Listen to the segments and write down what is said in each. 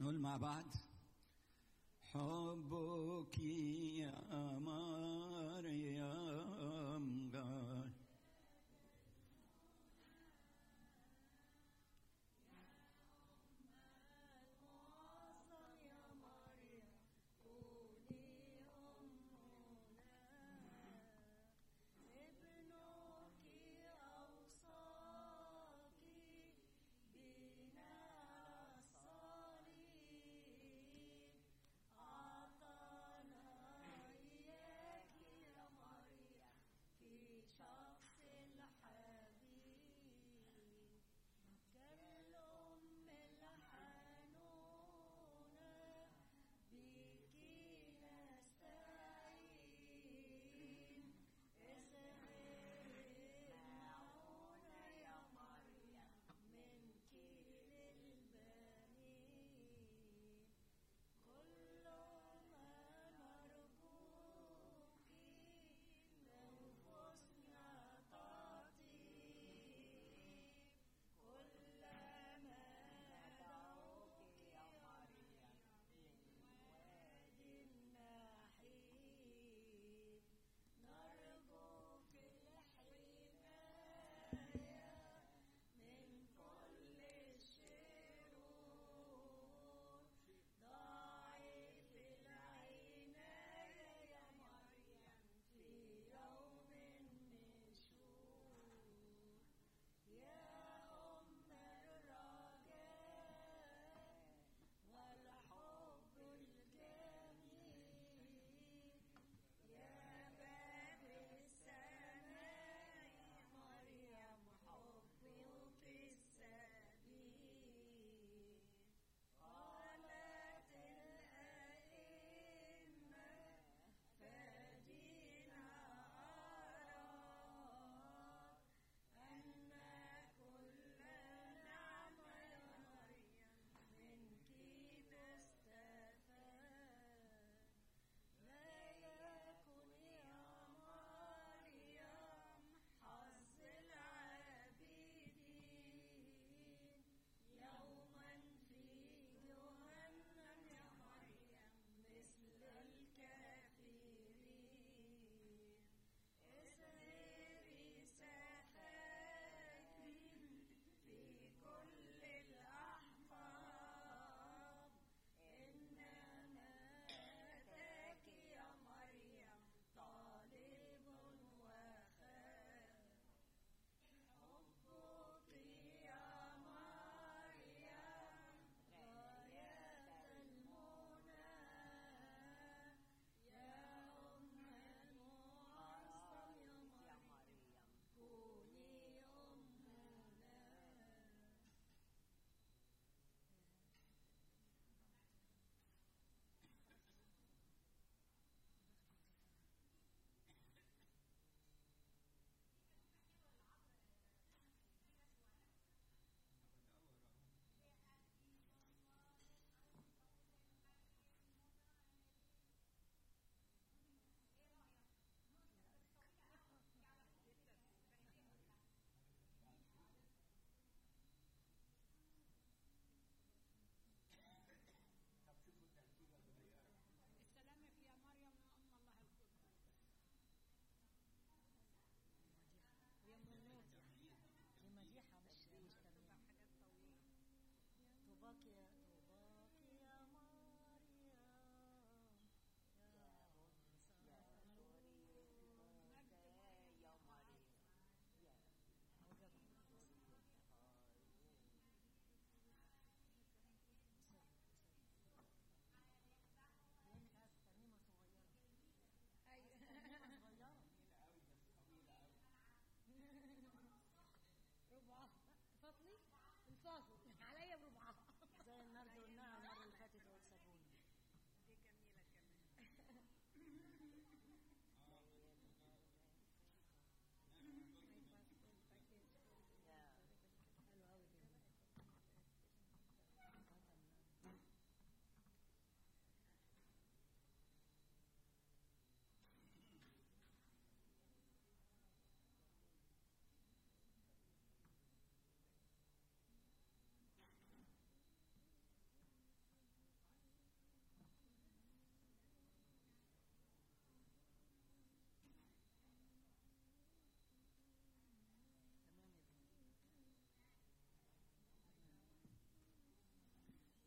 نقول مع بعض حبك يا مريم غالي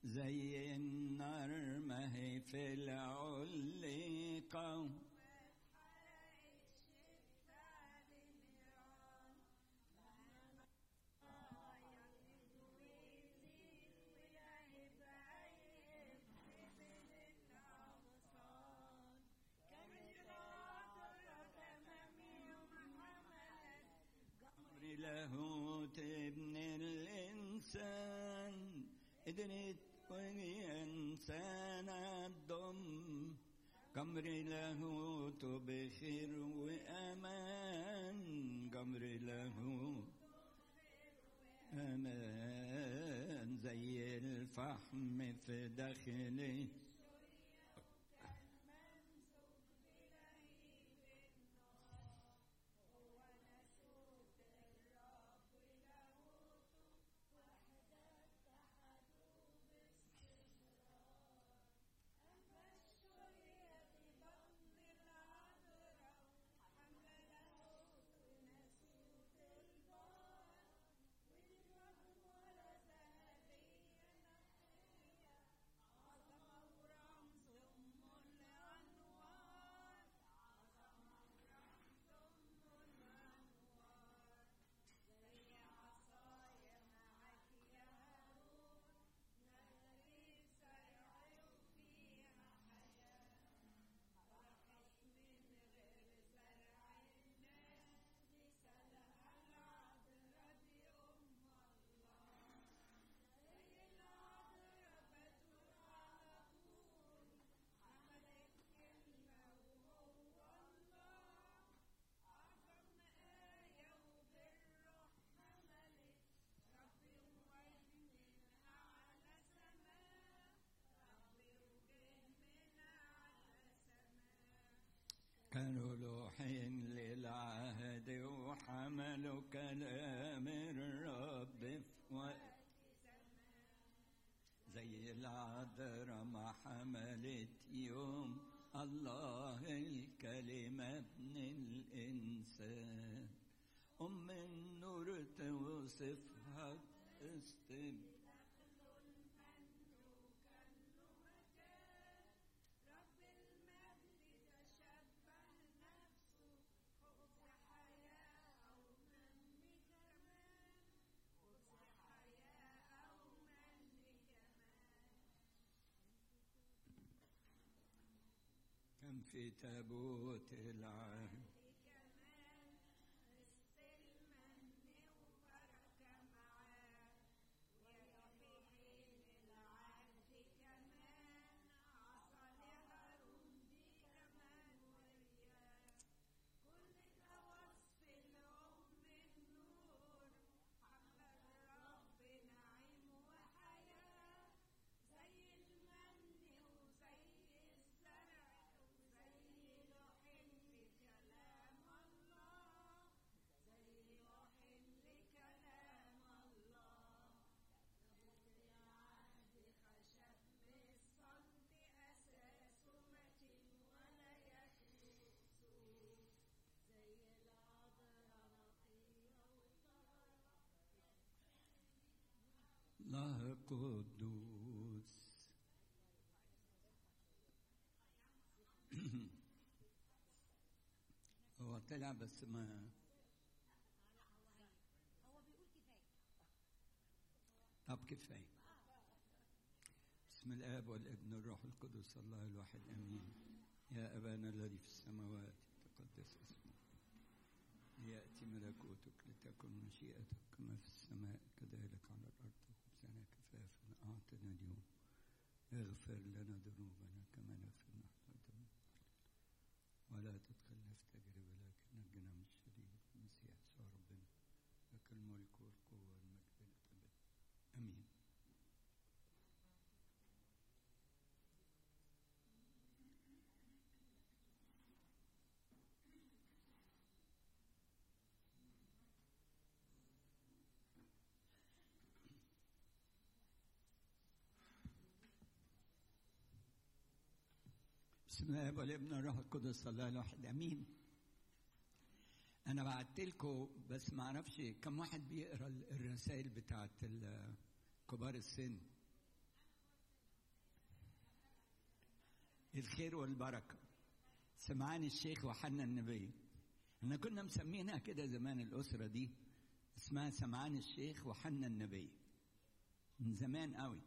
زي النار ما هي في العلقة أمر لاهوت ابن الإنسان قدرت وهي إنسان الضم قمر لاهوت بخير وأمان قمر لاهوت أمان زي الفحم في داخله كانوا لوحين للعهد وحملوا كلام الرب في وقت زي العذراء ما حملت يوم الله الكلمة ابن الإنسان أم النور توصفها استب كان في تابوت العهد الله قدوس هو طلع بس ما طب كفايه بسم الاب والابن والروح القدس الله الواحد امين يا ابانا الذي في السماوات تقدس اسمك لياتي ملكوتك لتكن مشيئتك كما في السماء كذلك على الارض خبزنا كفافا اعطنا اليوم اغفر لنا ذنوبنا كما نغفر نحن ذنوبنا ولا تدخلنا في تجربه لكن نجنا من الشرير المسيح يسوع ربنا لك الملك والقوه والمجد الابد امين بسم الله والابن والروح القدس الله الواحد امين انا بعت لكم بس ما اعرفش كم واحد بيقرا الرسائل بتاعت ال- كبار السن الخير والبركة سمعان الشيخ وحنا النبي احنا كنا مسمينها كده زمان الأسرة دي اسمها سمعان الشيخ وحنا النبي من زمان قوي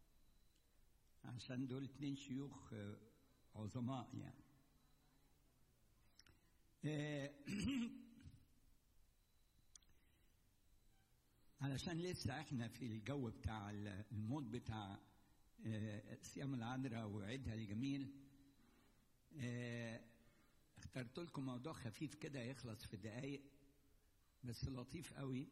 عشان دول اتنين شيوخ آه، عظماء يعني آه، علشان لسه احنا في الجو بتاع المود بتاع آه، صيام العذراء وعيدها الجميل آه، اخترت لكم موضوع خفيف كده يخلص في دقايق بس لطيف قوي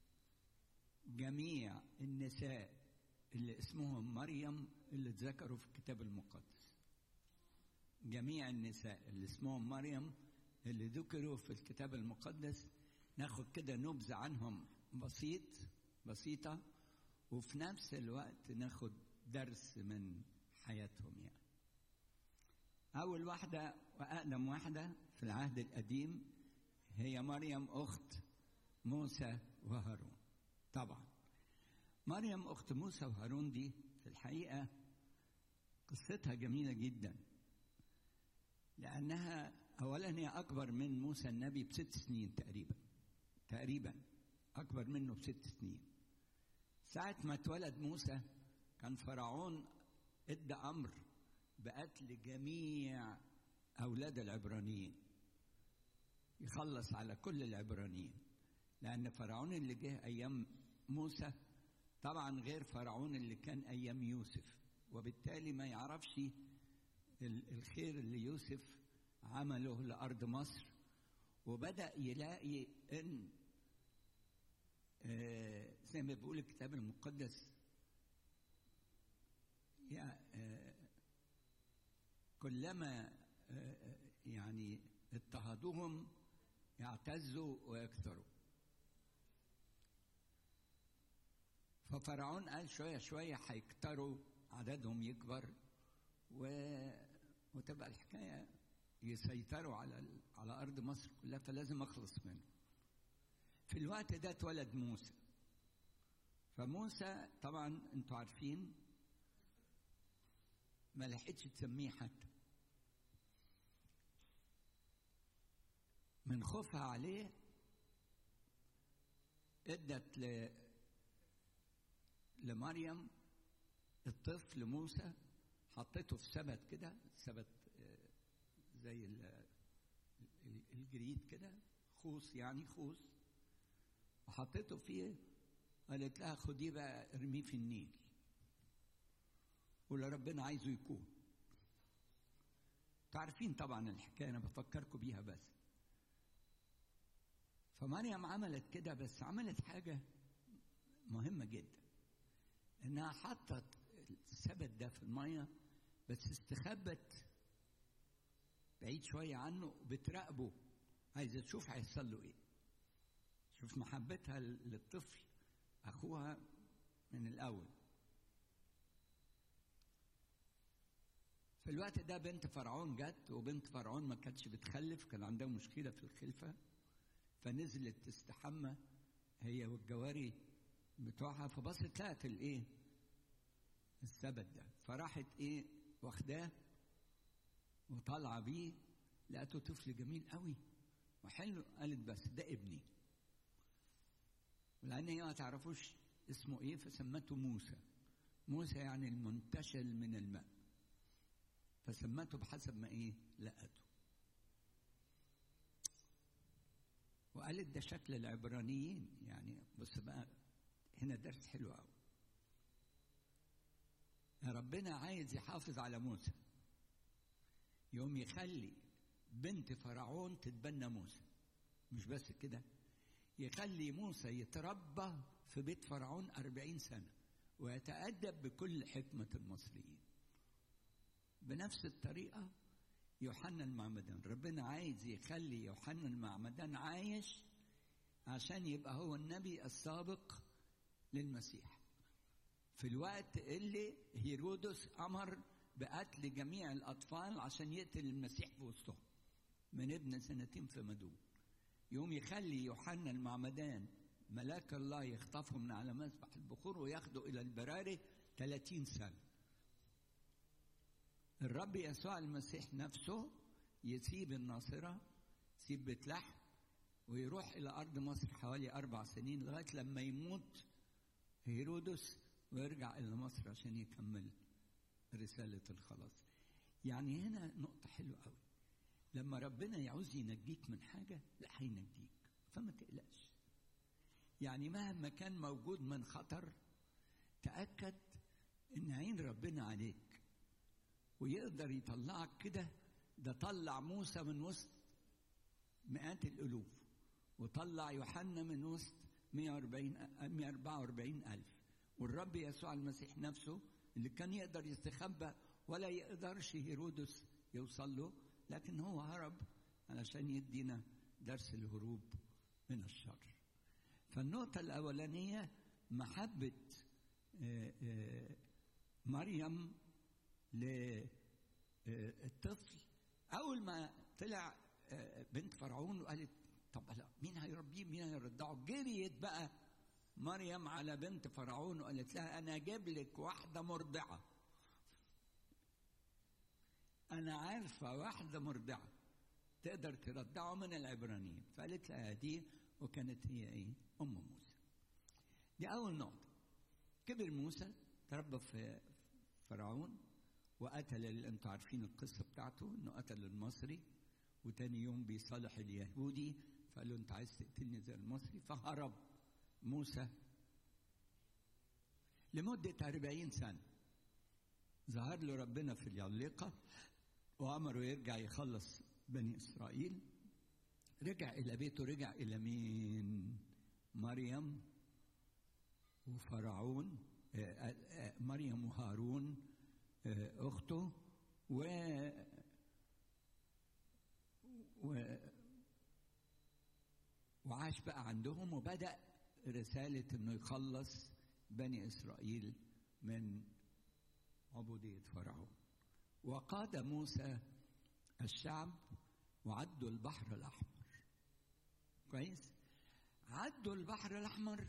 جميع النساء اللي اسمهم مريم اللي اتذكروا في الكتاب المقدس جميع النساء اللي اسمهم مريم اللي ذكروا في الكتاب المقدس ناخد كده نبذة عنهم بسيط بسيطة وفي نفس الوقت ناخد درس من حياتهم يعني أول واحدة وأقدم واحدة في العهد القديم هي مريم أخت موسى وهارون طبعا مريم أخت موسى وهارون دي في الحقيقة قصتها جميلة جدا لأنها أولا هي أكبر من موسى النبي بست سنين تقريبا تقريبا أكبر منه بست سنين ساعة ما اتولد موسى كان فرعون ادى أمر بقتل جميع أولاد العبرانيين يخلص على كل العبرانيين لأن فرعون اللي جه أيام موسى طبعا غير فرعون اللي كان أيام يوسف وبالتالي ما يعرفش ال- الخير اللي يوسف عمله لأرض مصر وبدأ يلاقي إن آه، زي ما بيقول الكتاب المقدس يا آه، كلما آه، آه، يعني اضطهدوهم يعتزوا ويكثروا ففرعون قال شوية شوية هيكتروا عددهم يكبر و... وتبقى الحكاية يسيطروا على ال... على أرض مصر كلها فلازم أخلص منهم في الوقت ده اتولد موسى فموسى طبعا انتوا عارفين ما لحقتش تسميه حتى من خوفها عليه ادت ل... لمريم الطفل موسى حطيته في سبت كده سبت آه، زي ال- ال- الجريد كده خوص يعني خوص وحطيته فيه قالت لها خديه بقى ارميه في النيل واللي ربنا عايزه يكون تعرفين طبعا الحكايه انا بفكركم بيها بس فمريم عملت كده بس عملت حاجه مهمه جدا انها حطت السبت ده في الميه بس استخبت بعيد شويه عنه بتراقبه عايزه تشوف هيحصل له ايه شوف محبتها للطفل اخوها من الاول في الوقت ده بنت فرعون جت وبنت فرعون ما كانتش بتخلف كان عندها مشكله في الخلفه فنزلت تستحمى هي والجواري بتوعها فبصت لقت الايه السبت ده فراحت ايه واخداه وطالعه بيه لقته طفل جميل قوي وحلو قالت بس ده ابني ولان هي ما تعرفوش اسمه ايه فسمته موسى موسى يعني المنتشل من الماء فسمته بحسب ما ايه لقته وقالت ده شكل العبرانيين يعني بص بقى هنا درس حلو قوي ربنا عايز يحافظ على موسى يوم يخلي بنت فرعون تتبنى موسى مش بس كده يخلي موسى يتربى في بيت فرعون أربعين سنة ويتأدب بكل حكمة المصريين بنفس الطريقة يوحنا المعمدان ربنا عايز يخلي يوحنا المعمدان عايش عشان يبقى هو النبي السابق للمسيح في الوقت اللي هيرودس أمر بقتل جميع الأطفال عشان يقتل المسيح في وسطهم من ابن سنتين فما دون يوم يخلي يوحنا المعمدان ملاك الله يخطفه من على مسبح البخور وياخده إلى البراري 30 سنة الرب يسوع المسيح نفسه يسيب الناصرة يسيب بيت لحم ويروح إلى أرض مصر حوالي أربع سنين لغاية لما يموت هيرودس ويرجع إلى مصر عشان يكمل رسالة الخلاص يعني هنا نقطة حلوة قوي لما ربنا يعوز ينجيك من حاجة لا هينجيك فما تقلقش يعني مهما كان موجود من خطر تأكد إن عين ربنا عليك ويقدر يطلعك كده ده طلع موسى من وسط مئات الألوف وطلع يوحنا من وسط 140 144 ألف والرب يسوع المسيح نفسه اللي كان يقدر يستخبى ولا يقدرش هيرودس يوصل له لكن هو هرب علشان يدينا درس الهروب من الشر فالنقطة الأولانية محبة مريم للطفل أول ما طلع بنت فرعون وقالت طب لا مين هيربيه مين هيرضعه جريت بقى مريم على بنت فرعون وقالت لها أنا أجيب لك واحدة مرضعة أنا عارفة واحدة مرضعة تقدر ترضعه من العبرانيين فقالت لها دي وكانت هي إيه أم موسى دي أول نقطة كبر موسى تربى في فرعون وقتل اللي انتوا عارفين القصة بتاعته انه قتل المصري وتاني يوم بيصالح اليهودي فقال له انت عايز تقتلني زي المصري فهرب موسى لمدة أربعين سنة ظهر له ربنا في اليليقة وأمره يرجع يخلص بني إسرائيل رجع إلى بيته رجع إلى مين مريم وفرعون مريم وهارون أخته و و وعاش بقى عندهم وبدأ رسالة إنه يخلص بني إسرائيل من عبودية فرعون وقاد موسى الشعب وعدوا البحر الأحمر كويس عدوا البحر الأحمر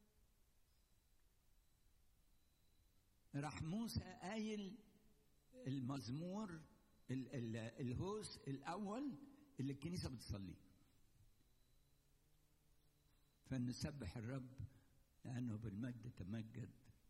راح موسى قايل المزمور ال ال الهوس الأول اللي الكنيسة بتصليه فنسبح الرب لأنه بالمجد تمجد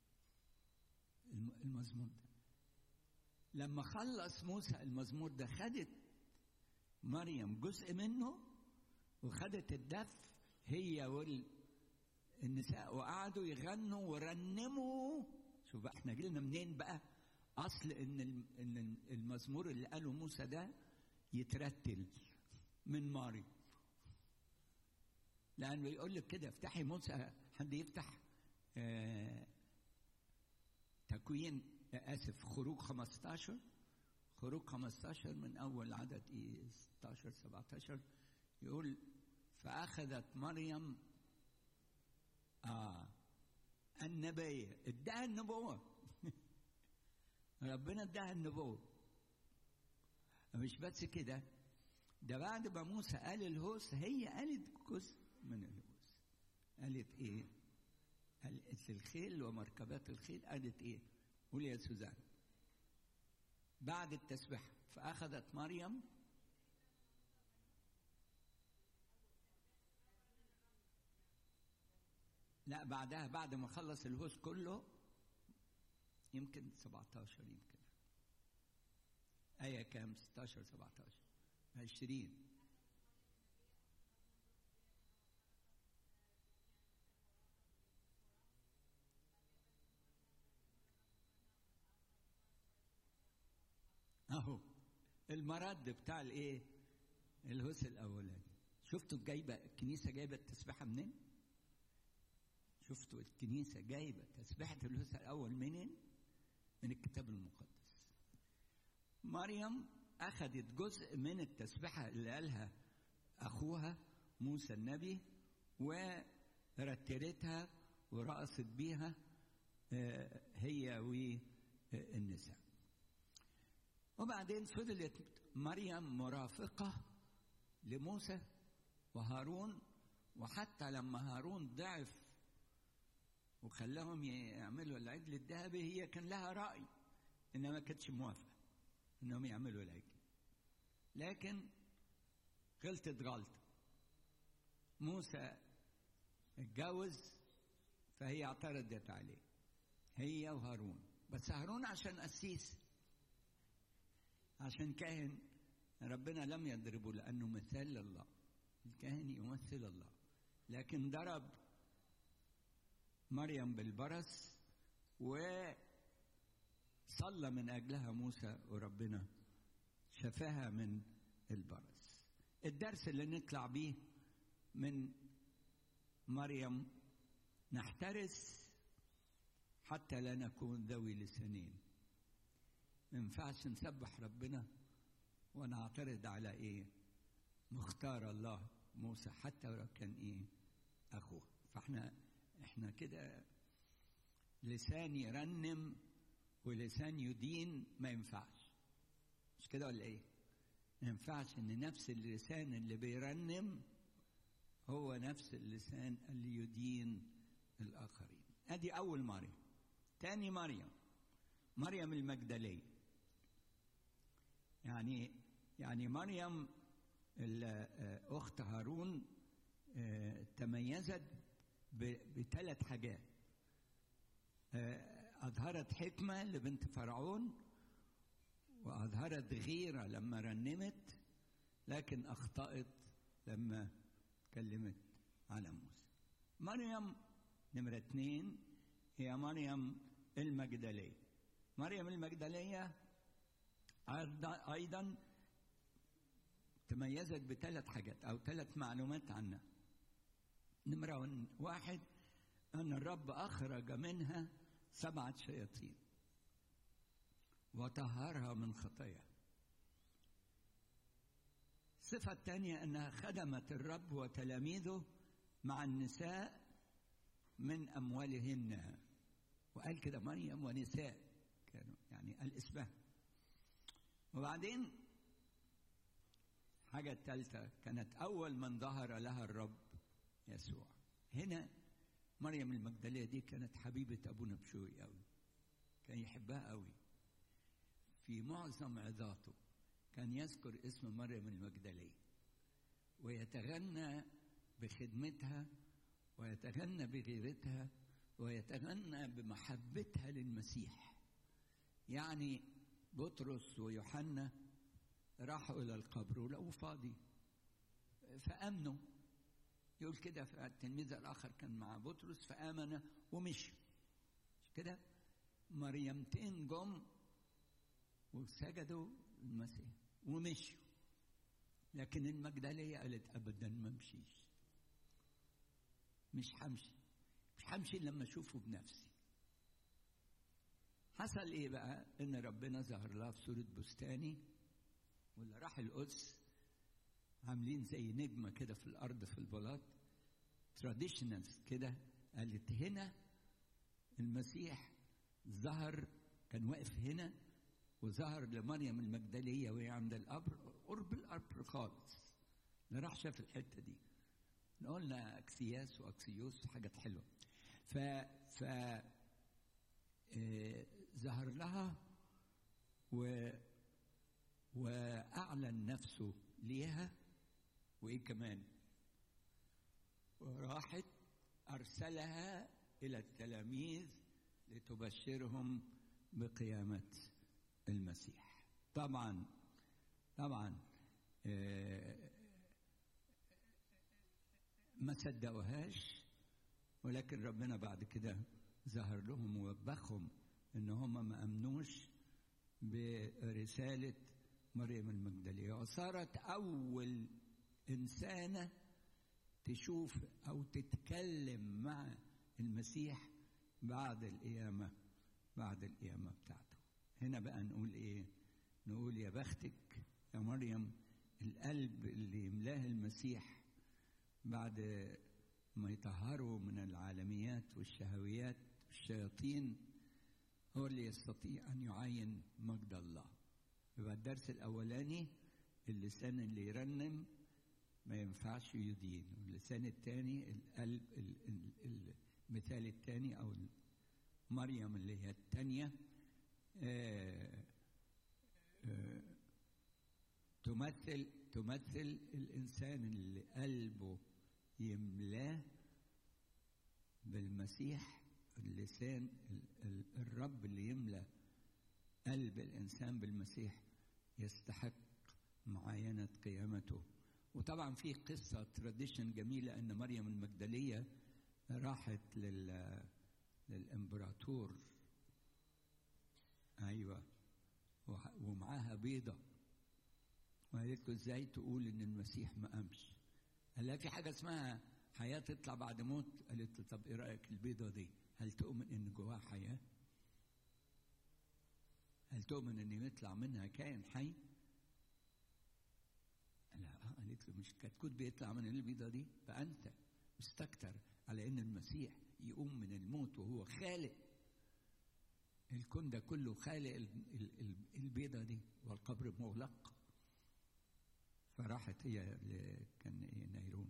المزمور ده لما خلص موسى المزمور ده خدت مريم جزء منه وخدت الدف هي والنساء وقعدوا يغنوا ورنموا شوف بقى احنا جيلنا منين بقى اصل ان ان المزمور اللي قاله موسى ده يترتل من مريم لانه يقول لك كده افتحي موسى حد يفتح آه تكوين اسف خروج 15 خروج 15 من اول عدد ايه 16 17 يقول فاخذت مريم اه النبيه ادعى النبوه ربنا ادعى النبوه مش بس كده ده بعد ما موسى قال الهوس هي قالت جزء من الهوس قالت ايه قالت الخيل ومركبات الخيل قالت ايه قول يا سوزان بعد التسبيح فأخذت مريم لا بعدها بعد ما خلص الهوس كله يمكن 17 يمكن آية كام 16 17 20 اهو المرد بتاع الايه الهوس الاولاني شفتوا جايبه الكنيسه جايبه التسبيحه منين شفتوا الكنيسه جايبه تسبيحه الهوس الاول منين من الكتاب المقدس مريم اخذت جزء من التسبيحه اللي قالها اخوها موسى النبي ورتلتها ورقصت بيها هي والنساء وبعدين فضلت مريم مرافقة لموسى وهارون وحتى لما هارون ضعف وخلاهم يعملوا العجل الذهبي هي كان لها رأي إنها ما كانتش موافقة انهم يعملوا العجل لكن غلطت غلطة موسى اتجوز فهي اعترضت عليه هي وهارون بس هارون عشان قسيس عشان كاهن ربنا لم يضربه لأنه مثال لله الكاهن يمثل الله لكن ضرب مريم بالبرص وصلى من أجلها موسى وربنا شفاها من البرص الدرس اللي نطلع بيه من مريم نحترس حتى لا نكون ذوي لسانين ما ينفعش نسبح ربنا ونعترض على ايه مختار الله موسى حتى ولو كان ايه اخوه فاحنا احنا كده لسان يرنم ولسان يدين ما ينفعش مش كده ولا ايه ما ينفعش ان نفس اللسان اللي بيرنم هو نفس اللسان اللي يدين الاخرين ادي اول مريم تاني مريم مريم المجدليه يعني يعني مريم اخت هارون تميزت بثلاث حاجات اظهرت حكمه لبنت فرعون واظهرت غيره لما رنمت لكن اخطات لما كلمت على موسى مريم نمره اثنين هي مريم المجدليه مريم المجدليه ايضا تميزت بثلاث حاجات او ثلاث معلومات عنها نمرة واحد أن الرب أخرج منها سبعة شياطين وطهرها من خطايا الصفة الثانية أنها خدمت الرب وتلاميذه مع النساء من أموالهن وقال كده مريم ونساء كانوا يعني قال اسمها وبعدين الحاجة الثالثة كانت أول من ظهر لها الرب يسوع هنا مريم المجدلية دي كانت حبيبة أبونا بشوي أوي كان يحبها أوي في معظم عظاته كان يذكر اسم مريم المجدلية ويتغنى بخدمتها ويتغنى بغيرتها ويتغنى بمحبتها للمسيح يعني بطرس ويوحنا راحوا إلى القبر ولقوه فاضي فآمنوا يقول كده التلميذ الآخر كان مع بطرس فآمن ومشي كده مريمتين جم وسجدوا المسيح ومشوا لكن المجدلية قالت أبدا ما امشيش مش همشي مش همشي لما أشوفه بنفسي حصل إيه بقى؟ إن ربنا ظهر لها في صورة بستاني واللي راح القدس عاملين زي نجمة كده في الأرض في البلاط تراديشنالز كده قالت هنا المسيح ظهر كان واقف هنا وظهر لمريم المجدلية وهي عند القبر قرب القبر خالص اللي راح شاف الحتة دي قلنا أكسياس وأكسيوس حاجات حلوة ف ف اه ظهر لها و وأعلن نفسه ليها وإيه كمان وراحت أرسلها إلى التلاميذ لتبشرهم بقيامة المسيح طبعا طبعا ما صدقوهاش ولكن ربنا بعد كده ظهر لهم ووبخهم ان هم ما امنوش برساله مريم المجدليه وصارت اول انسانه تشوف او تتكلم مع المسيح بعد القيامه بعد القيامه بتاعته هنا بقى نقول ايه نقول يا بختك يا مريم القلب اللي يملاه المسيح بعد ما يطهره من العالميات والشهويات والشياطين هو اللي يستطيع ان يعين مجد الله يبقى الدرس الاولاني اللسان اللي يرنم ما ينفعش يدين واللسان الثاني القلب المثال الثاني او مريم اللي هي الثانيه آه، تمثل تمثل الإنسان اللي قلبه يملاه بالمسيح اللسان ال- ال- الرب اللي يملى قلب الإنسان بالمسيح يستحق معاينة قيامته وطبعا في قصة تراديشن جميلة أن مريم المجدلية راحت لل للإمبراطور أيوة وح- ومعاها بيضة وقالت له ازاي تقول ان المسيح ما قامش قال لها في حاجه اسمها حياه تطلع بعد موت قالت له طب ايه رايك البيضه دي هل تؤمن ان جواها حياه هل تؤمن ان يطلع منها كائن حي لا آه، قالت له مش كتكوت بيطلع من البيضه دي فانت مستكتر على ان المسيح يقوم من الموت وهو خالق الكون ده كله خالق ال- ال- ال- البيضه دي والقبر مغلق فراحت هي ل- كان إيه نيرون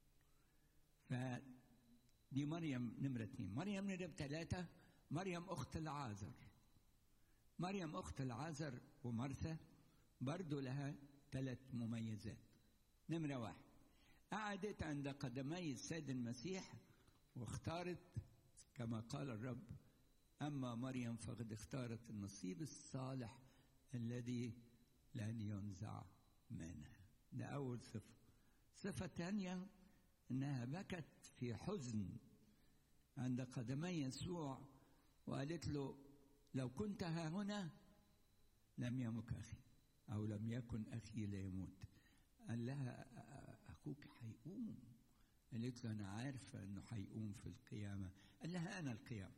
فدي مريم نمرة اثنين مريم نمرة ثلاثة مريم أخت العازر مريم أخت العازر ومرثا برضو لها ثلاث مميزات نمرة واحد قعدت عند قدمي السيد المسيح واختارت كما قال الرب أما مريم فقد اختارت النصيب الصالح الذي لن ينزع منها ده أول صفة صفة ثانية إنها بكت في حزن عند قدمي يسوع وقالت له لو كنت ها هنا لم يمك أخي أو لم يكن أخي ليموت قال لها أ- أخوك هيقوم قالت له أنا عارفة إنه هيقوم في القيامة قال لها أنا القيامة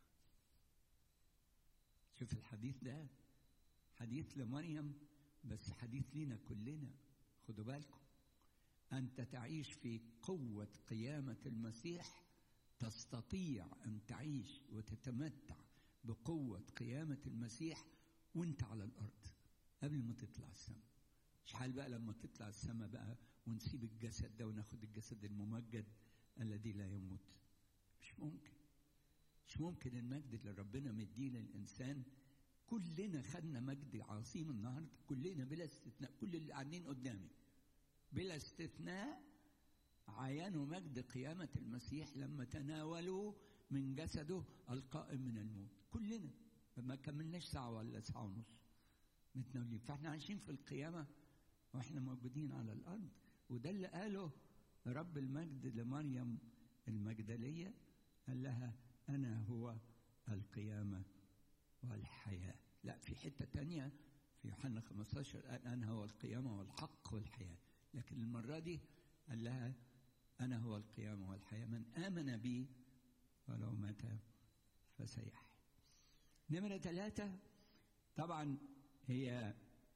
شوف الحديث ده حديث لمريم بس حديث لينا كلنا خدوا بالكم أنت تعيش في قوة قيامة المسيح تستطيع أن تعيش وتتمتع بقوة قيامة المسيح وأنت على الأرض قبل ما تطلع السماء مش حال بقى لما تطلع السماء بقى ونسيب الجسد ده وناخد الجسد الممجد الذي لا يموت مش ممكن مش ممكن المجد اللي ربنا مديه للإنسان كلنا خدنا مجد عظيم النهارده كلنا بلا استثناء كل اللي قاعدين قدامي بلا استثناء عاينوا مجد قيامة المسيح لما تناولوا من جسده القائم من الموت كلنا ما كملناش ساعة ولا ساعة ونص متناولين فاحنا عايشين في القيامة واحنا موجودين على الأرض وده اللي قاله رب المجد لمريم المجدلية قال لها أنا هو القيامة والحياة لا في حتة تانية في يوحنا 15 قال أنا هو القيامة والحق والحياة لكن المرة دي قال لها أنا هو القيامة والحياة من آمن بي ولو مات فسيحيا نمرة ثلاثة طبعا هي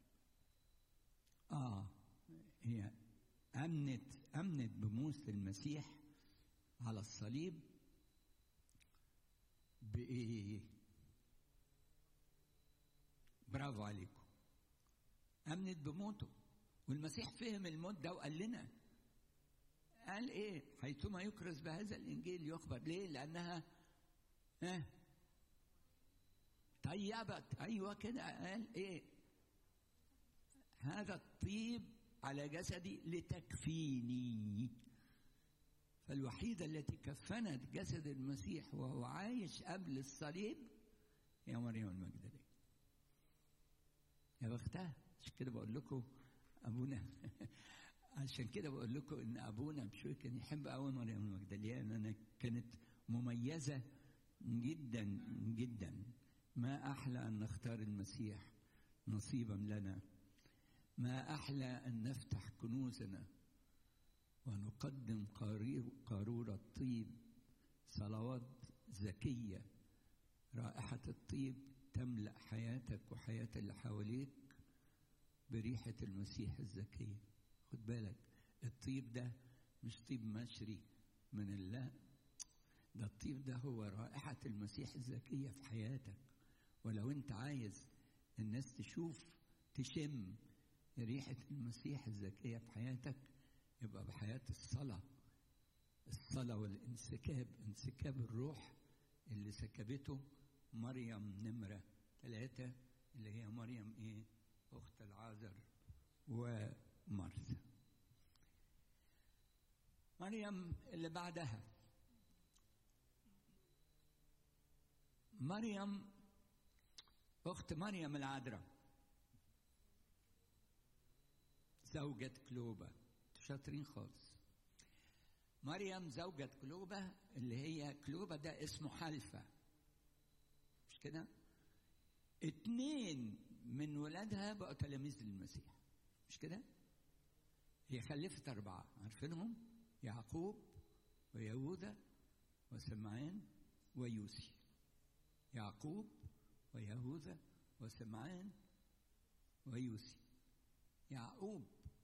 آه هي أمنت أمنت بموت المسيح على الصليب بإيه؟ برافو عليكم أمنت بموته والمسيح فهم الموت ده وقال لنا قال ايه حيثما يكرز بهذا الانجيل يخبر ليه لانها اه طيبت ايوه كده قال ايه هذا الطيب على جسدي لتكفيني فالوحيده التي كفنت جسد المسيح وهو عايش قبل الصليب هي مريم المجدليه يا بختها عشان كده بقول لكم ابونا عشان كده بقول لكم ان ابونا بشوي كان يحب قوي مريم المجدليه انا كانت مميزه جدا جدا ما احلى ان نختار المسيح نصيبا لنا ما احلى ان نفتح كنوزنا ونقدم قارير قاروره طيب صلوات زكيه رائحه الطيب تملا حياتك وحياه اللي حواليك بريحه المسيح الزكيه خد بالك الطيب ده مش طيب مشري من الله ده الطيب ده هو رائحة المسيح الزكية في حياتك ولو انت عايز الناس تشوف تشم ريحة المسيح الزكية في حياتك يبقى بحياة الصلاة الصلاة والانسكاب انسكاب الروح اللي سكبته مريم نمرة ثلاثة اللي هي مريم ايه أخت العازر ومرثا مريم اللي بعدها مريم أخت مريم العذراء زوجة كلوبة شاطرين خالص مريم زوجة كلوبة اللي هي كلوبة ده اسمه حلفة مش كده اتنين من ولادها بقوا تلاميذ للمسيح مش كده هي خلفت أربعة عارفينهم يعقوب ويهوذا وسمعان ويوسي يعقوب ويهوذا وسمعان ويوسي يعقوب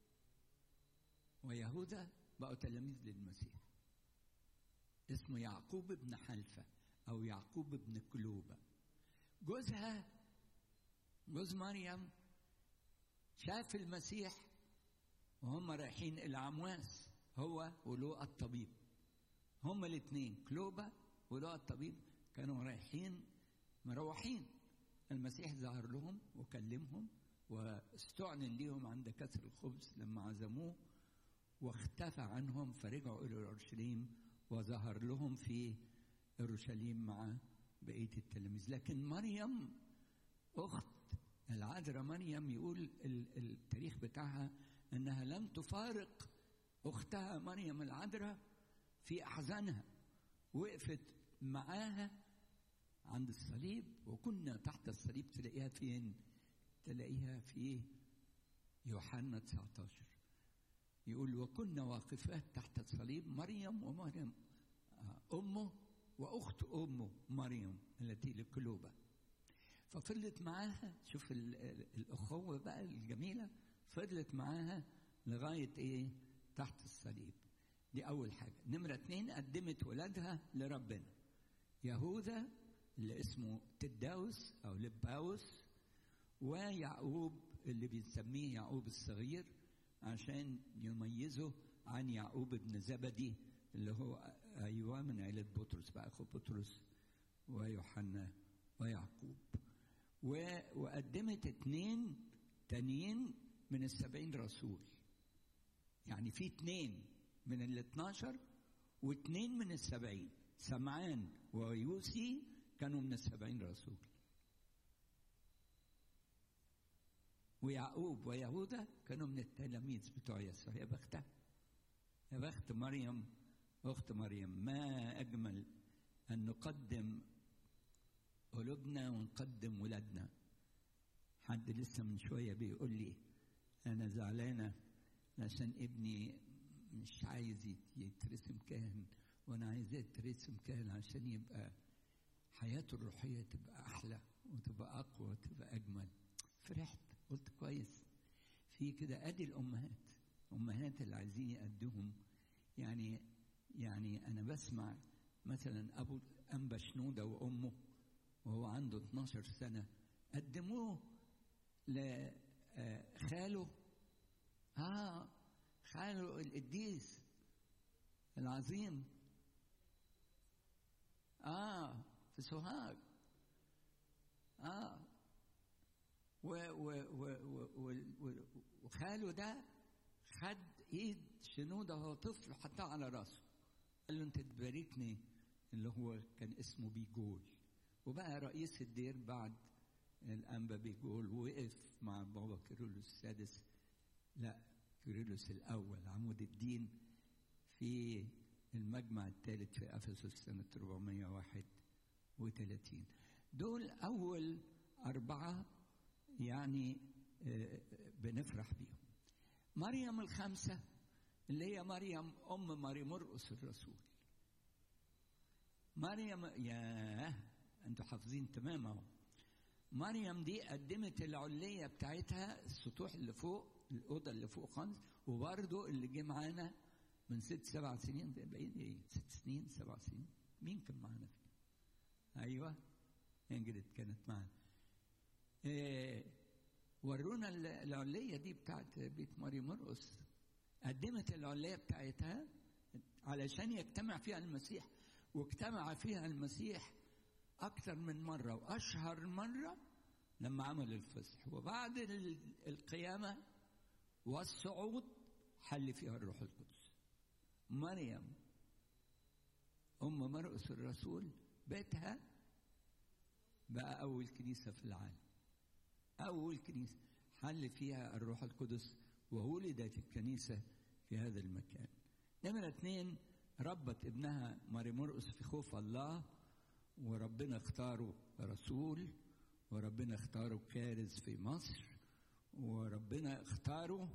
ويهوذا بقوا تلاميذ للمسيح اسمه يعقوب بن حلفة أو يعقوب بن كلوبة جوزها جوز مريم شاف المسيح وهم رايحين إلى عمواس هو ولوقا الطبيب هما الاثنين كلوبة ولوقا الطبيب كانوا رايحين مروحين المسيح ظهر لهم وكلمهم واستعلن ليهم عند كسر الخبز لما عزموه واختفى عنهم فرجعوا الى اورشليم وظهر لهم في اورشليم مع بقيه التلاميذ لكن مريم اخت العذراء مريم يقول التاريخ بتاعها انها لم تفارق اختها مريم العذراء في احزانها وقفت معاها عند الصليب وكنا تحت الصليب تلاقيها فين؟ تلاقيها في يوحنا 19 يقول وكنا واقفات تحت الصليب مريم ومريم امه واخت امه مريم التي لكلوبه ففضلت معاها شوف الاخوه بقى الجميله فضلت معاها لغايه ايه؟ تحت الصليب دي اول حاجه نمره اتنين قدمت ولادها لربنا يهوذا اللي اسمه تداوس او لباوس ويعقوب اللي بنسميه يعقوب الصغير عشان يميزه عن يعقوب بن زبدي اللي هو ايوه من عيله بطرس بقى اخو بطرس ويوحنا ويعقوب وقدمت اتنين تانيين من السبعين رسول يعني في اتنين من ال 12 واتنين من السبعين سمعان ويوسي كانوا من السبعين رسول ويعقوب ويهوذا كانوا من التلاميذ بتوع يسوع يا بختها يا بخت مريم اخت مريم ما اجمل ان نقدم قلوبنا ونقدم ولادنا حد لسه من شويه بيقول لي انا زعلانه عشان ابني مش عايز يترسم كاهن وانا عايزاه يترسم كاهن عشان يبقى حياته الروحيه تبقى احلى وتبقى اقوى وتبقى اجمل فرحت قلت كويس في كده ادي الامهات امهات اللي عايزين يأدوهم يعني يعني انا بسمع مثلا ابو انبا شنوده وامه وهو عنده 12 سنه قدموه لخاله اه خاله القديس العظيم اه في سوهاج اه و و و و و وخاله ده خد ايد شنودة وهو طفل وحطها على راسه قال له انت تباركني اللي هو كان اسمه بيجول وبقى رئيس الدير بعد الانبا بيجول وقف مع بابا كيرلس السادس لا كيرلس الاول عمود الدين في المجمع الثالث في افسس سنه 431 دول اول اربعه يعني بنفرح بيهم مريم الخامسة اللي هي مريم أم ماري مرقس الرسول مريم يا أنتوا حافظين تمام أهو مريم دي قدمت العلية بتاعتها السطوح اللي فوق الأوضة اللي فوق خالص وبرضه اللي جه معانا من ست سبع سنين باين إيه ست سنين سبع سنين مين كان معانا فيه؟ أيوه إنجريد كانت معانا إيه ورونا العلية دي بتاعت بيت ماري مرقس قدمت العلية بتاعتها علشان يجتمع فيها المسيح واجتمع فيها المسيح أكثر من مرة وأشهر مرة لما عمل الفصح وبعد القيامة والصعود حل فيها الروح القدس مريم أم مرقس الرسول بيتها بقى أول كنيسة في العالم أول كنيسة حل فيها الروح القدس وولدت الكنيسة في هذا المكان نمرة اثنين ربت ابنها ماري مرقس في خوف الله وربنا اختاره رسول وربنا اختاره كارز في مصر وربنا اختاره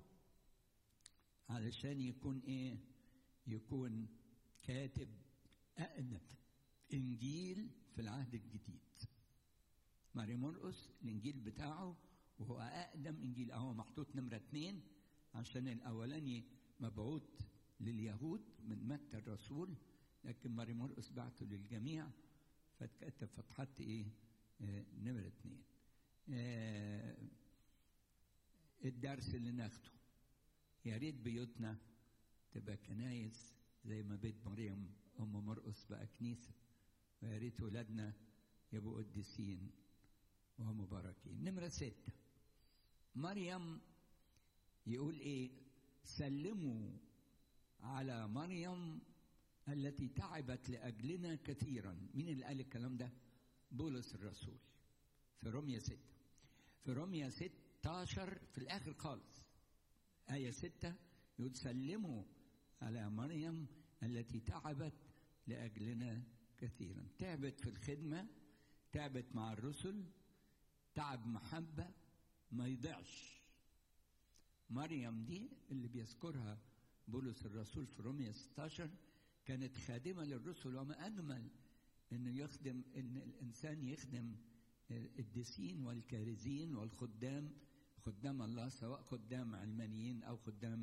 علشان يكون ايه يكون كاتب أقدم إنجيل في العهد الجديد ماري مرقس الإنجيل بتاعه وهو أقدم إنجيل أهو محطوط نمرة اتنين عشان الأولاني مبعوث لليهود من متى الرسول لكن ماري مرقس بعته للجميع فاتكتب فتحط إيه آه نمرة اتنين آه الدرس اللي ناخده يا ريت بيوتنا تبقى كنايس زي ما بيت مريم ام مرقس بقى كنيسه ويا ريت ولادنا يبقوا قديسين ومباركين نمره سته مريم يقول ايه سلموا على مريم التي تعبت لاجلنا كثيرا مين اللي قال الكلام ده بولس الرسول في روميا ستة في روميا 16 في الاخر خالص آية ستة يقول سلموا على مريم التي تعبت لأجلنا كثيرا تعبت في الخدمة تعبت مع الرسل تعب محبة ما يضيعش مريم دي اللي بيذكرها بولس الرسول في رومية 16 كانت خادمة للرسل وما أجمل إنه يخدم إن الإنسان يخدم الدسين والكارزين والخدام خدام الله سواء خدام علمانيين أو خدام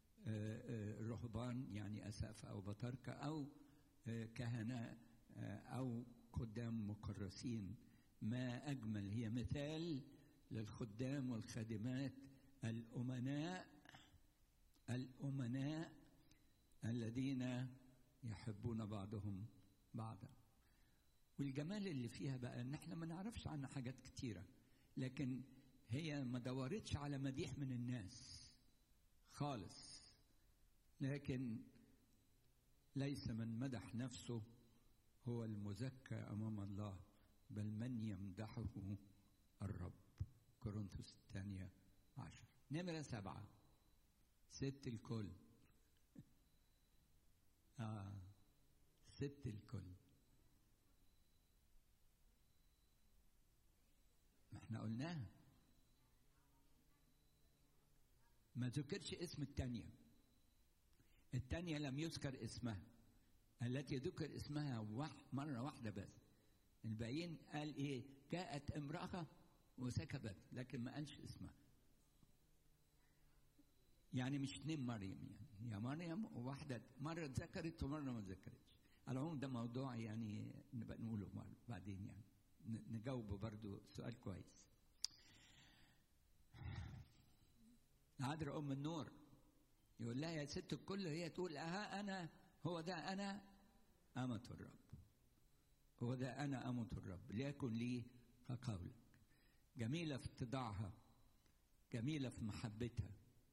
رهبان يعني أسافة أو بطاركة أو كهنة أو خدام مكرسين ما أجمل هي مثال للخدام والخادمات الأمناء الأمناء الذين يحبون بعضهم بعضا والجمال اللي فيها بقى ان احنا ما نعرفش عنها حاجات كتيره لكن هي ما دورتش على مديح من الناس خالص لكن ليس من مدح نفسه هو المزكى امام الله بل من يمدحه الرب كورنثوس الثانية عشر نمرة سبعة ست الكل آه ست الكل ما احنا قلناها ما ذكرش اسم الثانية الثانية لم يذكر اسمها التي ذكر اسمها واحد مرة واحدة بس الباقيين قال ايه جاءت امرأة وسكبت لكن ما قالش اسمها يعني مش اتنين مريم يعني يا مريم وواحدة مرة ذكرت ومرة ما ذكرتش على العموم ده موضوع يعني نبقى نقوله بعدين يعني نجاوبه برضو سؤال كويس عذراء أم النور يقول لها يا ست الكل هي تقول أها أنا هو ده أنا أمة الرب هو ده أنا أمة الرب ليكن لي كقولك جميلة في اتضاعها جميلة في محبتها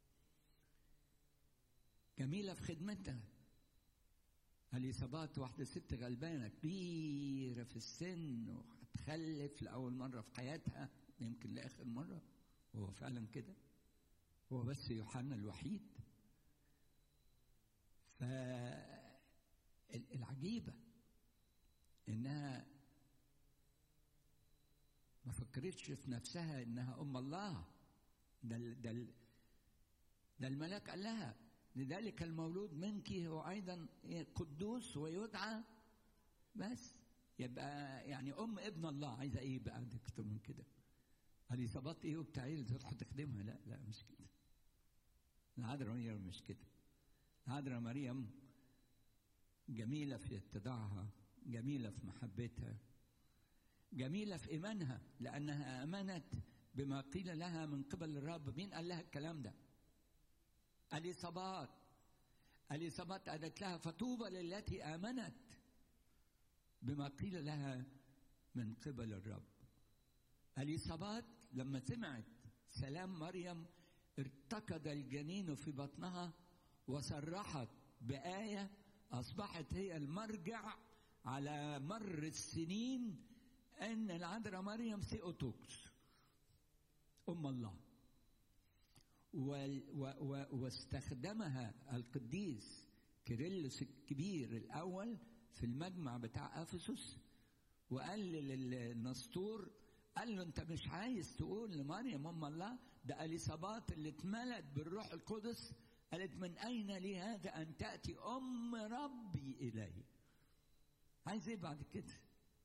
جميلة في خدمتها اليصابات واحدة ست غلبانة كبيرة في السن وهتخلف لأول مرة في حياتها يمكن لآخر مرة وهو فعلا كده هو بس يوحنا الوحيد فالعجيبة إنها ما فكرتش في نفسها إنها أم الله ده ده ده الملاك قال لها لذلك المولود منك هو أيضا قدوس ويدعى بس يبقى يعني أم ابن الله عايزة إيه بقى أكتر من كده اليصابات إيه وبتاع إيه تروح تخدمها لا لا مش كده العذراء مريم مش كده العذراء مريم جميلة في اتضاعها جميلة في محبتها جميلة في إيمانها لأنها آمنت بما قيل لها من قبل الرب مين قال لها الكلام ده اليصابات اليصابات قالت لها فطوبى للتي آمنت بما قيل لها من قبل الرب اليصابات لما سمعت سلام مريم ارتكض الجنين في بطنها وصرحت بآية أصبحت هي المرجع على مر السنين أن العذراء مريم ثيوتوكس أم الله واستخدمها القديس كيرلس الكبير الأول في المجمع بتاع أفسس وقال للنسطور قال له أنت مش عايز تقول لمريم أم الله ده اليصابات اللي اتملت بالروح القدس قالت من أين لي هذا أن تأتي أم ربي إلي عايز إيه بعد كده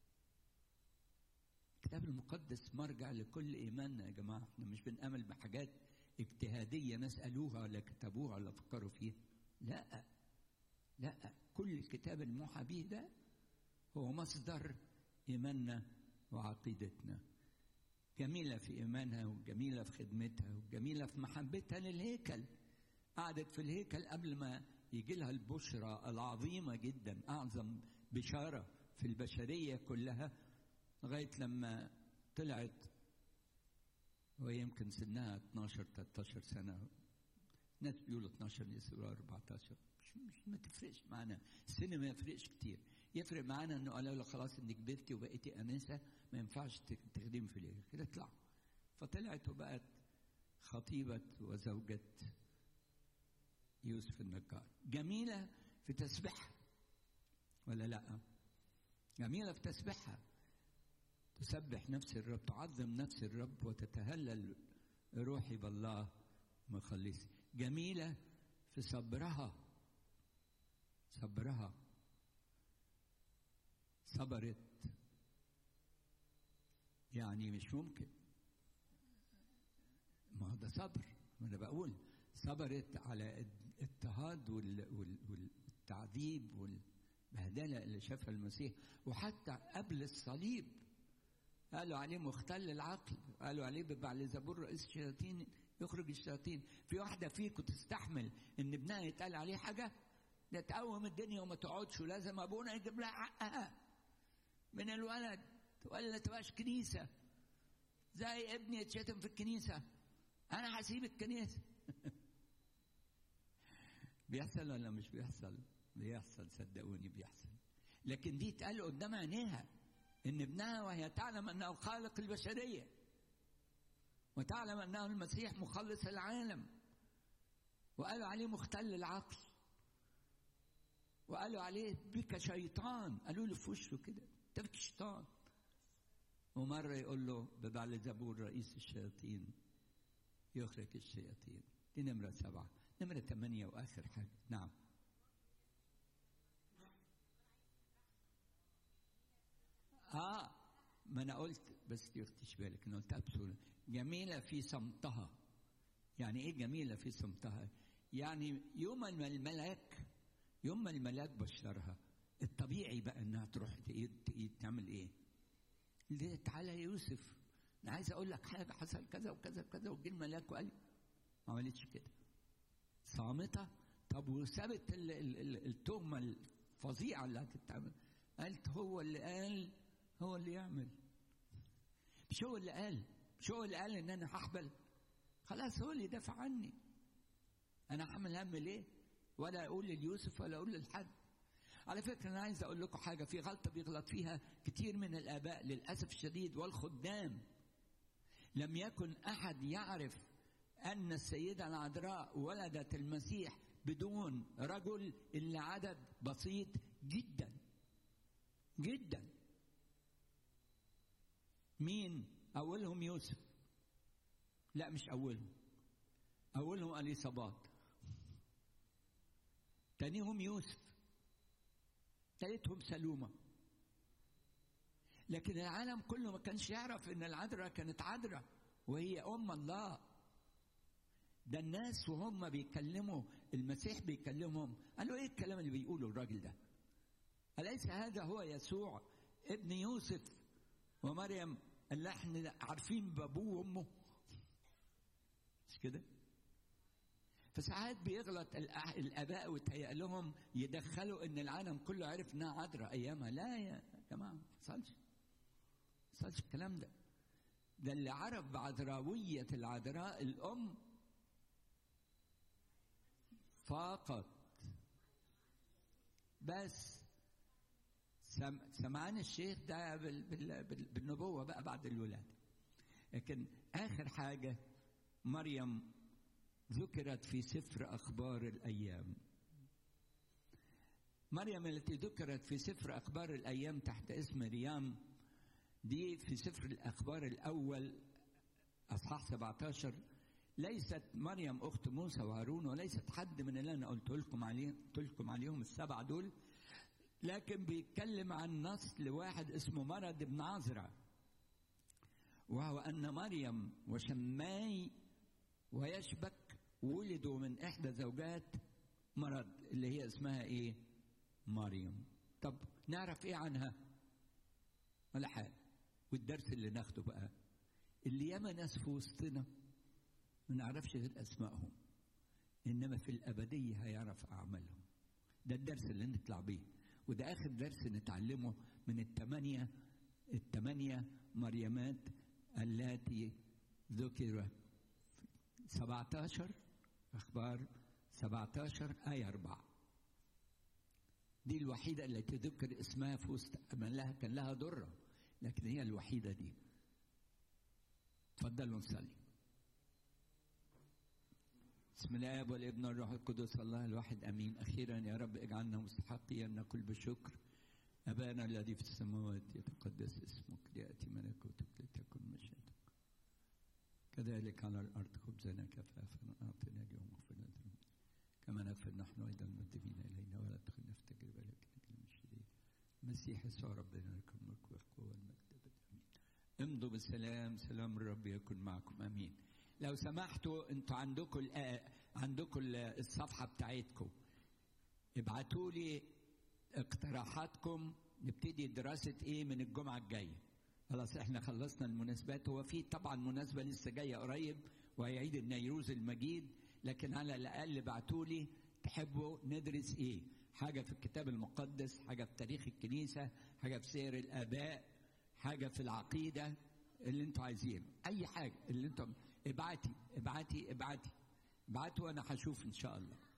الكتاب المقدس مرجع لكل إيماننا يا جماعة احنا مش بنأمل بحاجات اجتهادية ناس قالوها ولا كتبوها ولا فكروا فيها لا لا كل الكتاب الموحى به ده هو مصدر إيماننا وعقيدتنا جميلة في إيمانها وجميلة في خدمتها وجميلة في محبتها للهيكل قعدت في الهيكل قبل ما يجي لها البشرى العظيمة جدا أعظم بشارة في البشرية كلها لغاية لما طلعت ويمكن سنها 12 13 سنة ناس بيقولوا 12 ناس بيقولوا 14 مش, مش ما تفرقش معانا السن ما يفرقش كتير يفرق معانا انه قالوا له خلاص انك كبرتي وبقيتي انسه ما ينفعش تخدمي في الليل كده اطلع فطلعت وبقت خطيبة وزوجة يوسف النجار جميلة في تسبيحها ولا لا جميلة في تسبيحها تسبح نفس الرب تعظم نفس الرب وتتهلل روحي بالله مخلصي جميلة في صبرها صبرها صبرت يعني مش ممكن ما هو ده صبر ما انا بقول صبرت على الاضطهاد والتعذيب والبهدله اللي شافها المسيح وحتى قبل الصليب قالوا عليه مختل العقل قالوا عليه ببعل زبور رئيس الشياطين يخرج الشياطين في واحده فيكم تستحمل ان ابنها يتقال عليه حاجه ده تقوم الدنيا وما تقعدش ولازم ابونا يجيب لها حقها من الولد ولا تبقاش كنيسه زي ابني يتشتم في الكنيسه انا هسيب الكنيسه بيحصل ولا مش بيحصل بيحصل صدقوني بيحصل لكن دي اتقال قدام عينيها ان ابنها وهي تعلم انه خالق البشريه وتعلم انه المسيح مخلص العالم وقالوا عليه مختل العقل وقالوا عليه بك شيطان قالوا له في وشه كده انت بك شيطان ومره يقول له ببعل زبور رئيس الشياطين يخرج الشياطين دي نمرة سبعة نمرة ثمانية وآخر حاجة نعم آه ما أنا قلت بس تاخديش بالك أنا قلتها بسهولة جميلة في صمتها يعني إيه جميلة في صمتها؟ يعني يوم ما الملاك يوم ما الملاك بشرها الطبيعي بقى إنها تروح تعمل إيه؟ ليه تعالى يا يوسف أنا عايز أقول لك حاجة حصل كذا وكذا وكذا وجه الملاك وقال ما عملتش كده صامتة طب وسابت التهمة الفظيعة اللي هتتعمل قالت هو اللي قال هو اللي يعمل مش هو اللي قال مش هو اللي قال ان انا هحبل خلاص هو اللي يدافع عني انا هعمل هم ليه ولا اقول ليوسف ولا اقول لحد على فكرة أنا عايز أقول لكم حاجة في غلطة بيغلط فيها كتير من الآباء للأسف الشديد والخدام لم يكن أحد يعرف أن السيدة العذراء ولدت المسيح بدون رجل إلا عدد بسيط جدا جدا مين أولهم يوسف لا مش أولهم أولهم أليصابات تانيهم يوسف تالتهم سلومة لكن العالم كله ما كانش يعرف ان العذراء كانت عذراء وهي ام الله ده الناس وهم بيكلموا المسيح بيكلمهم قالوا ايه الكلام اللي بيقوله الراجل ده أليس هذا هو يسوع ابن يوسف ومريم اللي احنا عارفين بابوه وامه مش كده فساعات بيغلط الاباء وتهيأ لهم يدخلوا ان العالم كله عرف انها عذراء ايامها لا يا جماعه ما حصلش ما حصلش الكلام ده ده اللي عرف بعذراوية العذراء الأم فقط بس سم سمعان الشيخ ده بال بال بال بالنبوة بقى بعد الولادة لكن آخر حاجة مريم ذكرت في سفر أخبار الأيام مريم التي ذكرت في سفر أخبار الأيام تحت اسم ريام دي في سفر الأخبار الأول أصحاح 17 ليست مريم أخت موسى وهارون وليست حد من اللي أنا قلت لكم عليه قلت لكم عليهم السبعة دول لكن بيتكلم عن نسل واحد اسمه مرض بن عذرا وهو أن مريم وشماي ويشبك ولدوا من إحدى زوجات مرض اللي هي اسمها إيه؟ مريم طب نعرف إيه عنها؟ ولا حاجة والدرس اللي ناخده بقى اللي ياما ناس في وسطنا ما نعرفش غير أسمائهم إنما في الأبدية هيعرف أعمالهم ده الدرس اللي نطلع بيه وده آخر درس نتعلمه من الثمانية الثمانية مريمات التي ذكر 17 أخبار 17 آية 4 دي الوحيدة التي ذكر اسمها في وسط من لها كان لها ضرة لكن هي الوحيدة دي تفضلوا نصلي بسم الله والابن والروح القدس الله الواحد امين اخيرا يا رب اجعلنا مستحقين ان نقول بشكر ابانا الذي في السماوات يتقدس اسمك لياتي ملكوتك لتكن مشيئتك كذلك على الارض خبزنا كفافا اعطنا اليوم واغفر لنا كما نغفر نحن ايضا المذنبين الينا ولا تدخلنا في تجربه لكن نجل من الشرير المسيح يسوع ربنا لك الملك والقوه والمجد امين امضوا بالسلام سلام الرب يكن معكم امين لو سمحتوا انتوا عندكم عندكم الصفحه بتاعتكم ابعتوا لي اقتراحاتكم نبتدي دراسه ايه من الجمعه الجايه خلاص احنا خلصنا المناسبات هو في طبعا مناسبه لسه جايه قريب وهي عيد النيروز المجيد لكن على الاقل ابعتوا لي تحبوا ندرس ايه حاجه في الكتاب المقدس حاجه في تاريخ الكنيسه حاجه في سير الاباء حاجه في العقيده اللي انتوا عايزينه اي حاجه اللي انتوا ابعتي ابعتي ابعتي ابعتوا وانا هشوف ان شاء الله